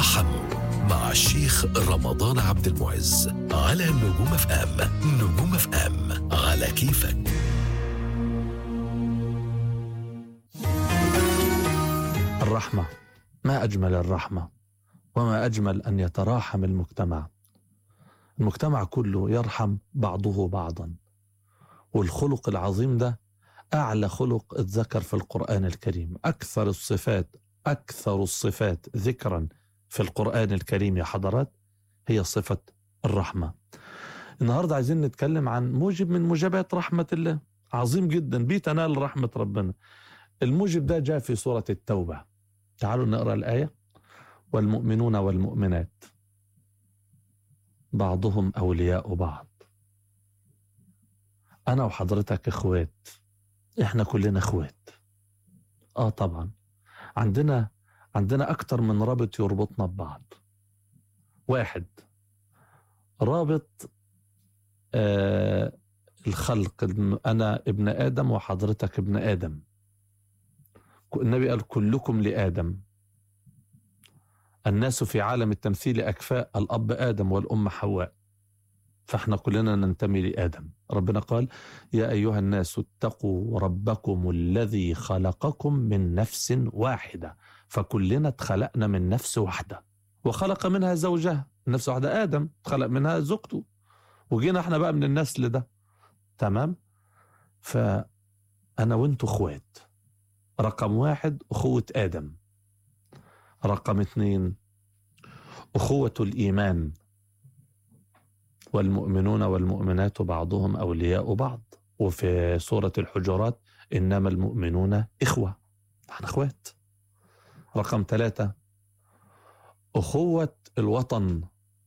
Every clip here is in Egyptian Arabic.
ترحموا مع الشيخ رمضان عبد المعز على نجوم اف ام نجوم اف ام على كيفك الرحمة ما أجمل الرحمة وما أجمل أن يتراحم المجتمع المجتمع كله يرحم بعضه بعضا والخلق العظيم ده أعلى خلق اتذكر في القرآن الكريم أكثر الصفات أكثر الصفات ذكرا في القرآن الكريم يا حضرات هي صفة الرحمة النهاردة عايزين نتكلم عن موجب من موجبات رحمة الله عظيم جدا بيتنال رحمة ربنا الموجب ده جاء في سورة التوبة تعالوا نقرأ الآية والمؤمنون والمؤمنات بعضهم أولياء بعض أنا وحضرتك إخوات إحنا كلنا إخوات آه طبعا عندنا عندنا أكتر من رابط يربطنا ببعض واحد رابط آه الخلق أنا ابن آدم وحضرتك ابن آدم النبي قال كلكم لآدم الناس في عالم التمثيل أكفاء الأب آدم والأم حواء فاحنا كلنا ننتمي لآدم ربنا قال يا أيها الناس اتقوا ربكم الذي خلقكم من نفس واحدة فكلنا اتخلقنا من نفس واحدة وخلق منها زوجها نفس واحدة آدم خلق منها زوجته وجينا احنا بقى من النسل ده تمام فأنا وانتوا اخوات رقم واحد أخوة آدم رقم اثنين أخوة الإيمان والمؤمنون والمؤمنات بعضهم أولياء بعض وفي سورة الحجرات إنما المؤمنون إخوة احنا اخوات رقم ثلاثة أخوة الوطن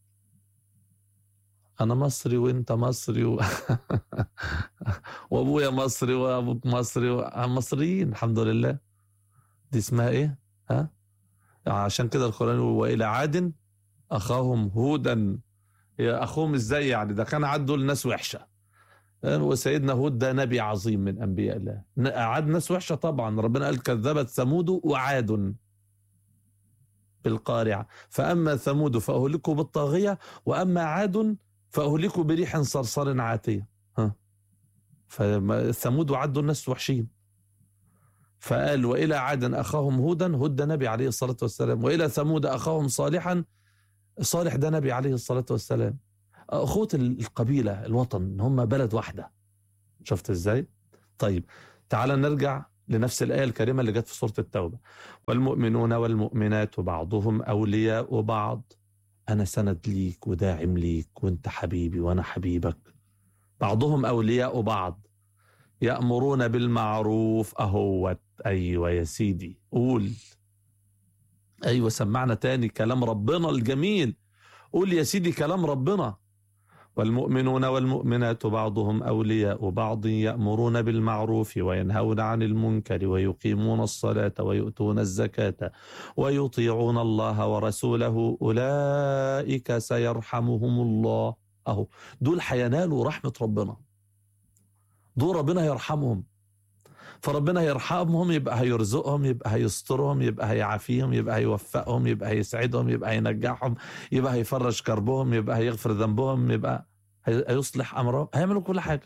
أنا مصري وأنت مصري و... وأبويا مصري وأبوك مصري و... مصريين الحمد لله دي اسمها إيه؟ ها؟ عشان كده القرآن يقول وإلى عاد أخاهم هودا يا أخوهم إزاي يعني ده كان عاد دول ناس وحشة وسيدنا هود ده نبي عظيم من أنبياء الله عاد ناس وحشة طبعا ربنا قال كذبت ثمود وعاد بالقارعة فأما ثمود فأهلكوا بالطاغية وأما عاد فأهلكوا بريح صرصر عاتية ها فثمود وعد الناس وحشين فقال وإلى عاد أخاهم هودا هود ده نبي عليه الصلاة والسلام وإلى ثمود أخاهم صالحا صالح ده نبي عليه الصلاة والسلام أخوة القبيلة الوطن إن هم بلد واحدة شفت إزاي طيب تعال نرجع لنفس الآية الكريمة اللي جت في سورة التوبة والمؤمنون والمؤمنات بعضهم أولياء بعض أنا سند ليك وداعم ليك وأنت حبيبي وأنا حبيبك بعضهم أولياء بعض يأمرون بالمعروف أهوت أيوة يا سيدي قول أيوة سمعنا تاني كلام ربنا الجميل قول يا سيدي كلام ربنا والمؤمنون والمؤمنات بعضهم أولياء بعض يأمرون بالمعروف وينهون عن المنكر ويقيمون الصلاة ويؤتون الزكاة ويطيعون الله ورسوله أولئك سيرحمهم الله أهو دول حينالوا رحمة ربنا دول ربنا يرحمهم فربنا هيرحمهم يبقى هيرزقهم يبقى هيسترهم يبقى هيعافيهم يبقى هيوفقهم يبقى هيسعدهم يبقى هينجحهم يبقى هيفرج كربهم يبقى هيغفر ذنبهم يبقى هيصلح امرهم هيعملوا كل حاجه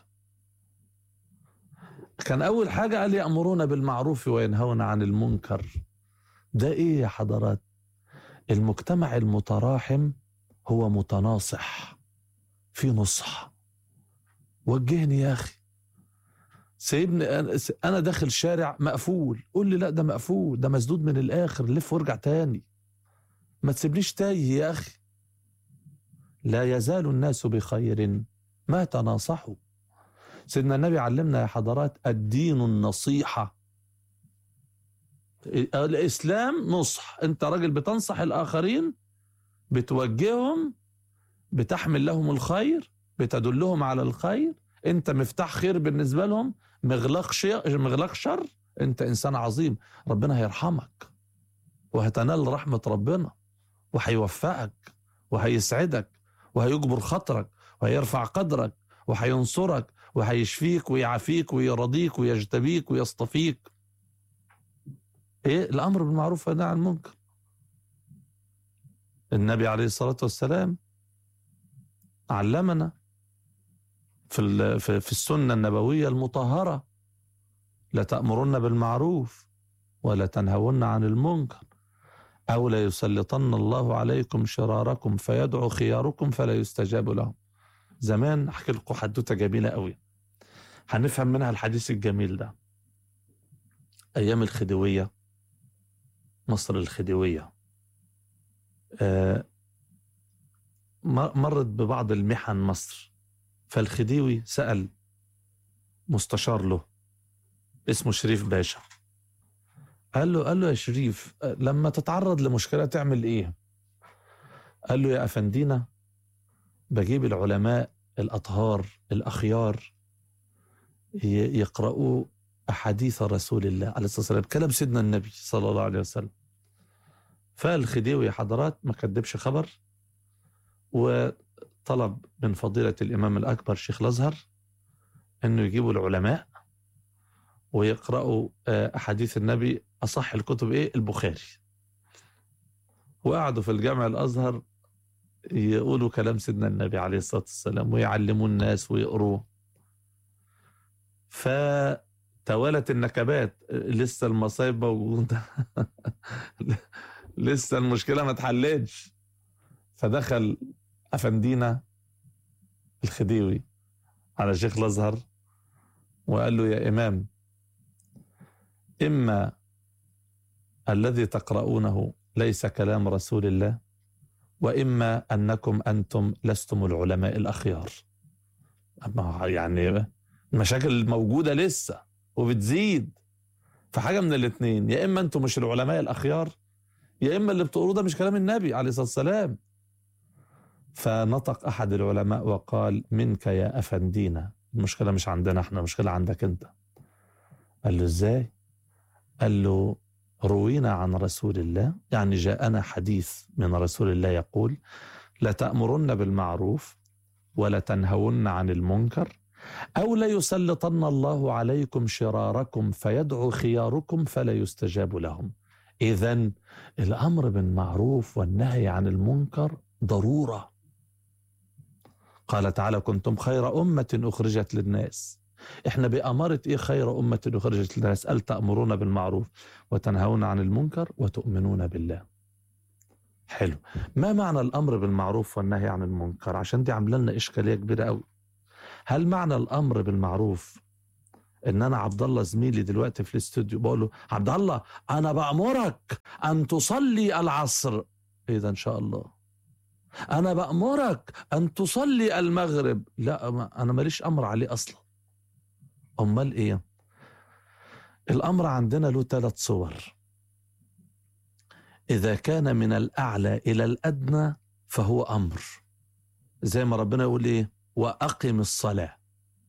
كان اول حاجه قال يامرون بالمعروف وينهون عن المنكر ده ايه يا حضرات المجتمع المتراحم هو متناصح في نصح وجهني يا اخي سيبني انا داخل شارع مقفول قول لي لا ده مقفول ده مسدود من الاخر لف وارجع تاني ما تسيبنيش تايه يا اخي لا يزال الناس بخير ما تناصحوا سيدنا النبي علمنا يا حضرات الدين النصيحة الإسلام نصح أنت راجل بتنصح الآخرين بتوجههم بتحمل لهم الخير بتدلهم على الخير أنت مفتاح خير بالنسبة لهم مغلاق شيء مغلاق شر أنت إنسان عظيم ربنا هيرحمك وهتنال رحمة ربنا وهيوفقك وهيسعدك وهيجبر خطرك وهيرفع قدرك وهينصرك وهيشفيك ويعافيك ويرضيك ويجتبيك ويصطفيك ايه الامر بالمعروف والنهي عن المنكر النبي عليه الصلاة والسلام علمنا في ال- في في السنة النبوية المطهرة لتأمرن بالمعروف ولا تنهون عن المنكر أو لا يسلطن الله عليكم شراركم فيدعو خياركم فلا يستجاب لهم زمان أحكي لكم حدوتة جميلة قوي هنفهم منها الحديث الجميل ده أيام الخديوية مصر الخديوية آه، م- مرت ببعض المحن مصر فالخديوي سأل مستشار له اسمه شريف باشا قال له قال له يا شريف آه، لما تتعرض لمشكلة تعمل ايه قال له يا أفندينا بجيب العلماء الأطهار الأخيار ي- يقرأوا أحاديث رسول الله عليه الصلاة والسلام كلام سيدنا النبي صلى الله عليه وسلم فالخديوي يا حضرات ما كدبش خبر وطلب من فضيلة الإمام الأكبر شيخ الأزهر أنه يجيبوا العلماء ويقرأوا آه، أحاديث النبي أصح الكتب إيه البخاري وقعدوا في الجامع الأزهر يقولوا كلام سيدنا النبي عليه الصلاة والسلام ويعلموا الناس ويقروه فتوالت النكبات لسه المصايب موجودة لسه المشكلة ما اتحلتش فدخل أفندينا الخديوي على شيخ الأزهر وقال له يا إمام إما الذي تقرؤونه ليس كلام رسول الله وإما أنكم أنتم لستم العلماء الأخيار أما يعني المشاكل موجودة لسه وبتزيد فحاجة من الاثنين يا إما أنتم مش العلماء الأخيار يا إما اللي بتقولوه ده مش كلام النبي عليه الصلاة والسلام فنطق أحد العلماء وقال منك يا أفندينا المشكلة مش عندنا احنا المشكلة عندك أنت قال له إزاي قال له روينا عن رسول الله يعني جاءنا حديث من رسول الله يقول لتأمرن بالمعروف ولا تنهون عن المنكر أو لا يسلطن الله عليكم شراركم فيدعو خياركم فلا يستجاب لهم إذا الأمر بالمعروف والنهي عن المنكر ضرورة قال تعالى كنتم خير أمة أخرجت للناس احنا بأمارة ايه خير أمة أخرجت للناس قال تأمرون بالمعروف وتنهون عن المنكر وتؤمنون بالله حلو ما معنى الأمر بالمعروف والنهي عن المنكر عشان دي عامله لنا إشكالية كبيرة قوي هل معنى الأمر بالمعروف ان انا عبد الله زميلي دلوقتي في الاستوديو بقول له عبد الله انا بامرك ان تصلي العصر ايه ده ان شاء الله انا بامرك ان تصلي المغرب لا ما انا ماليش امر عليه اصلا امال ايه الامر عندنا له ثلاث صور اذا كان من الاعلى الى الادنى فهو امر زي ما ربنا يقول ايه واقم الصلاه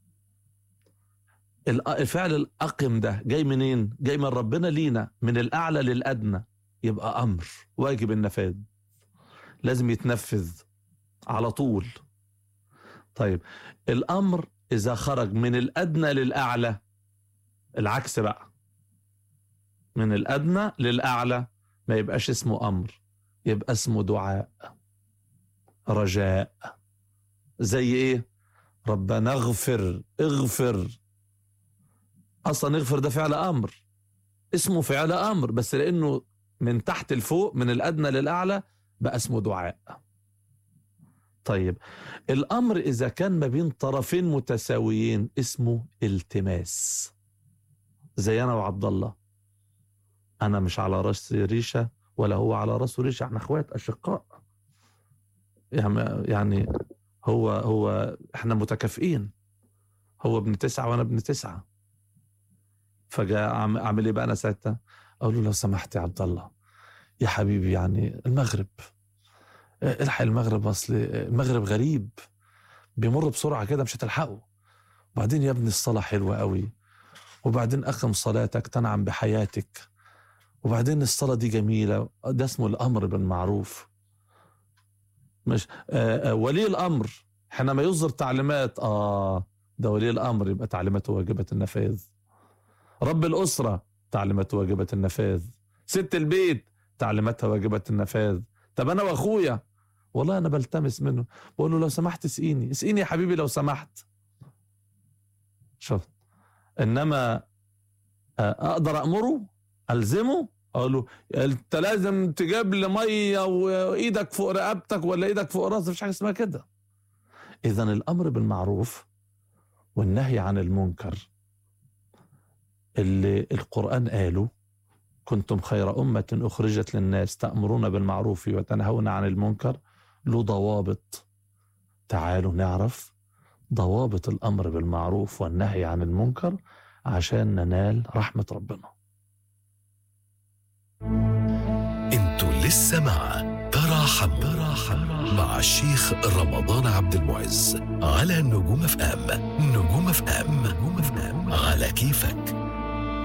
الأ- الفعل الأقم ده جاي منين؟ جاي من ربنا لينا من الأعلى للأدنى يبقى أمر واجب النفاذ لازم يتنفذ على طول طيب الأمر إذا خرج من الأدنى للأعلى العكس بقى من الأدنى للأعلى ما يبقاش اسمه أمر يبقى اسمه دعاء رجاء زي إيه؟ ربنا اغفر اغفر اصلا اغفر ده فعل امر اسمه فعل امر بس لانه من تحت لفوق من الادنى للاعلى بقى اسمه دعاء طيب الامر اذا كان ما بين طرفين متساويين اسمه التماس زي انا وعبد الله انا مش على راس ريشه ولا هو على راسه ريشه احنا اخوات اشقاء يعني يعني هو هو احنا متكافئين هو ابن تسعه وانا ابن تسعه فجاء عم- اعمل ايه بقى انا ساعتها؟ اقول له لو سمحت يا عبد الله يا حبيبي يعني المغرب اه، الحق المغرب اصل المغرب غريب بيمر بسرعه كده مش هتلحقه وبعدين يا ابني الصلاه حلوه قوي وبعدين اقم صلاتك تنعم بحياتك وبعدين الصلاه دي جميله ده اسمه الامر بالمعروف مش آه آه ولي الامر حينما يصدر تعليمات اه ده ولي الامر يبقى تعليماته واجبه النفاذ رب الأسرة تعليمات واجبة النفاذ ست البيت تعليماتها واجبة النفاذ طب انا واخويا والله انا بلتمس منه بقول له لو سمحت اسقيني اسقيني يا حبيبي لو سمحت شوف انما آه، اقدر امره الزمه اقول له انت لازم تجيب لي ميه وايدك فوق رقبتك ولا ايدك فوق راسك مفيش حاجه اسمها كده اذا الامر بالمعروف والنهي عن المنكر اللي القران قاله كنتم خير امه اخرجت للناس تامرون بالمعروف وتنهون عن المنكر له ضوابط تعالوا نعرف ضوابط الامر بالمعروف والنهي عن المنكر عشان ننال رحمه ربنا انتوا لسه مع ترى حم مع الشيخ رمضان عبد المعز على نجوم اف ام نجوم اف ام نجوم اف ام على كيفك